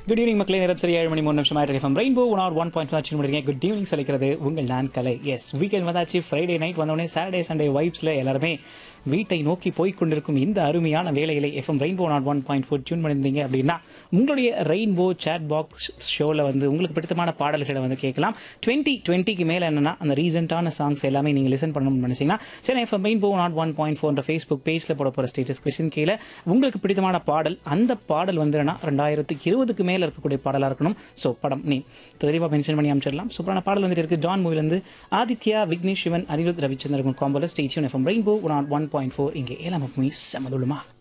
good evening மக்களே நேரம் சரி ஏழு மணி மூணு நிமிஷம் ஆயிட்டு FM rainbow one or one point ஆச்சு முடிங்க குட் ஈவினிங் சொல்லிக்கிறது உங்கள் நான் கலை எஸ் வீக்கெண்ட் வந்தாச்சு ஃப்ரைடே நைட் வந்தோடனே சாட்டர்டே சண்டே வைப்ஸில் எல்லாருமே வீட்டை நோக்கி போய் கொண்டிருக்கும் இந்த அருமையான வேலைகளை FM rainbow nought one point four tune பண்ணியிருந்தீங்க அப்படின்னா உங்களுடைய ரெயின்போ சேட் பாக்ஸ் ஷோவில் வந்து உங்களுக்கு பிடித்தமான பாடல்களை வந்து கேட்கலாம் டுவெண்ட்டி டுவெண்ட்டிக்கு மேலே என்னன்னா அந்த ரீசெண்டான சாங்ஸ் எல்லாமே நீங்கள் லிசன் பண்ணணும்னு நினைச்சீங்கன்னா சரி FM rainbow nought one point four Facebook பேஜில் போட போகிற ஸ்டேட்டஸ் கொஸ்டின் கீழே உங்களுக்கு பிடித்தமான பாடல் அந்த பாடல் வந்து என்னன்னா ரெண்டாயிரத்துக்கு இருபதுக்கு மேலே இருக்கக்கூடிய பாடலாக இருக்கணும் ஸோ படம் நீ தெளிவாக மென்ஷன் பண்ணி அமைச்சிடலாம் சூப்பரான பாடல் வந்துட்டு இருக்கு ஜான் மூவிலேருந்து ஆதித்யா விக்னேஷ் சிவன் அனிருத் ரவிச்சந்திரன் காம்போல ஸ்டேச்சியன் FM rainbow one one point four இங்கே ஏழாம் செமதுளுமா